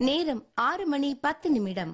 நேரம் ஆறு மணி பத்து நிமிடம்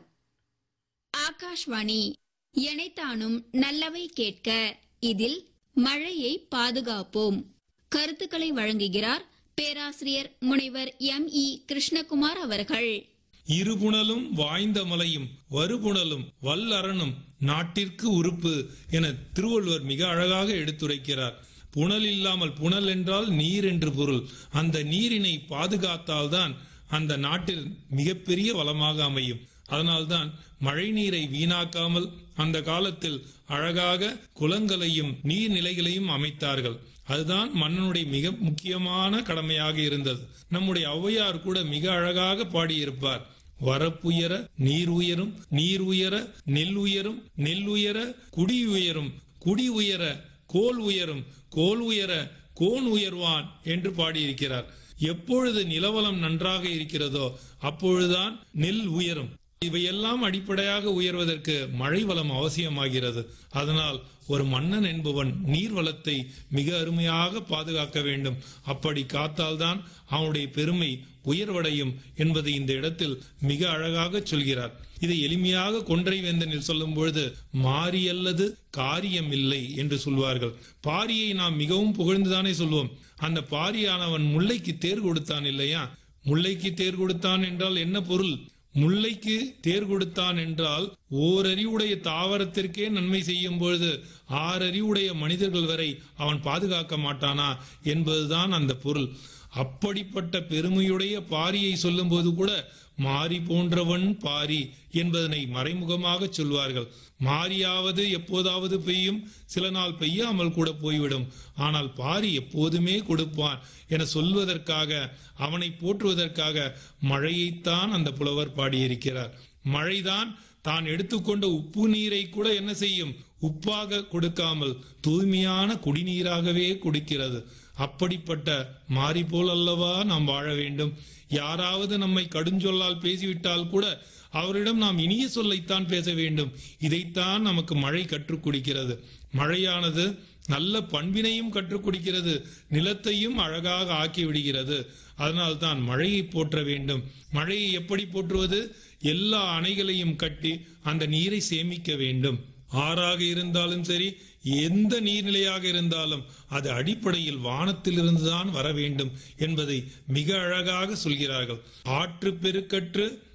ஆகாஷ்வாணி எனைத்தானும் நல்லவை கேட்க இதில் மழையை பாதுகாப்போம் கருத்துக்களை வழங்குகிறார் பேராசிரியர் முனைவர் எம் இ கிருஷ்ணகுமார் அவர்கள் இருபுணலும் வாய்ந்த மலையும் வருபுணலும் வல்லரணும் நாட்டிற்கு உறுப்பு என திருவள்ளுவர் மிக அழகாக எடுத்துரைக்கிறார் புனல் இல்லாமல் புனல் என்றால் நீர் என்று பொருள் அந்த நீரினை பாதுகாத்தால்தான் அந்த நாட்டில் மிகப்பெரிய வளமாக அமையும் அதனால்தான் மழை நீரை வீணாக்காமல் அந்த காலத்தில் அழகாக குளங்களையும் நீர்நிலைகளையும் அமைத்தார்கள் அதுதான் மன்னனுடைய மிக முக்கியமான கடமையாக இருந்தது நம்முடைய ஔவையார் கூட மிக அழகாக பாடியிருப்பார் வரப்புயர நீர் உயரும் நீர் உயர நெல் உயரும் நெல் உயர குடி உயரும் குடி உயர கோல் உயரும் கோல் உயர கோன் உயர்வான் என்று பாடியிருக்கிறார் எப்பொழுது நிலவலம் நன்றாக இருக்கிறதோ அப்பொழுதுதான் நெல் உயரும் இவையெல்லாம் அடிப்படையாக உயர்வதற்கு மழை வளம் அவசியமாகிறது அதனால் ஒரு மன்னன் என்பவன் நீர் வளத்தை மிக அருமையாக பாதுகாக்க வேண்டும் அப்படி காத்தால்தான் அவனுடைய பெருமை உயர்வடையும் என்பதை இந்த இடத்தில் மிக அழகாக சொல்கிறார் இதை எளிமையாக கொன்றை வேந்தனில் சொல்லும் பொழுது மாறி அல்லது காரியம் இல்லை என்று சொல்வார்கள் பாரியை நாம் மிகவும் புகழ்ந்துதானே சொல்வோம் அந்த பாரியானவன் முல்லைக்கு தேர் கொடுத்தான் இல்லையா முல்லைக்கு தேர் கொடுத்தான் என்றால் என்ன பொருள் முல்லைக்கு தேர் கொடுத்தான் என்றால் ஓரறிவுடைய தாவரத்திற்கே நன்மை செய்யும் பொழுது ஆறறிவுடைய மனிதர்கள் வரை அவன் பாதுகாக்க மாட்டானா என்பதுதான் அந்த பொருள் அப்படிப்பட்ட பெருமையுடைய பாரியை சொல்லும்போது கூட மாறி போன்றவன் பாரி என்பதனை மறைமுகமாக சொல்வார்கள் மாரியாவது எப்போதாவது பெய்யும் சில நாள் பெய்யாமல் கூட போய்விடும் ஆனால் பாரி எப்போதுமே கொடுப்பான் என சொல்வதற்காக அவனை போற்றுவதற்காக மழையைத்தான் அந்த புலவர் பாடியிருக்கிறார் மழைதான் தான் எடுத்துக்கொண்ட உப்பு நீரை கூட என்ன செய்யும் உப்பாக கொடுக்காமல் தூய்மையான குடிநீராகவே குடிக்கிறது அப்படிப்பட்ட மாறி போல் அல்லவா நாம் வாழ வேண்டும் யாராவது நம்மை கடுஞ்சொல்லால் பேசிவிட்டால் கூட அவரிடம் நாம் இனிய சொல்லைத்தான் பேச வேண்டும் இதைத்தான் நமக்கு மழை கற்றுக் கொடுக்கிறது மழையானது நல்ல பண்பினையும் கற்றுக் கொடுக்கிறது நிலத்தையும் அழகாக ஆக்கி விடுகிறது அதனால்தான் மழையை போற்ற வேண்டும் மழையை எப்படி போற்றுவது எல்லா அணைகளையும் கட்டி அந்த நீரை சேமிக்க வேண்டும் ஆறாக இருந்தாலும் சரி எந்த நீர்நிலையாக இருந்தாலும் அது அடிப்படையில் வானத்திலிருந்துதான் வர வேண்டும் என்பதை மிக அழகாக சொல்கிறார்கள் ஆற்று பெருக்கற்று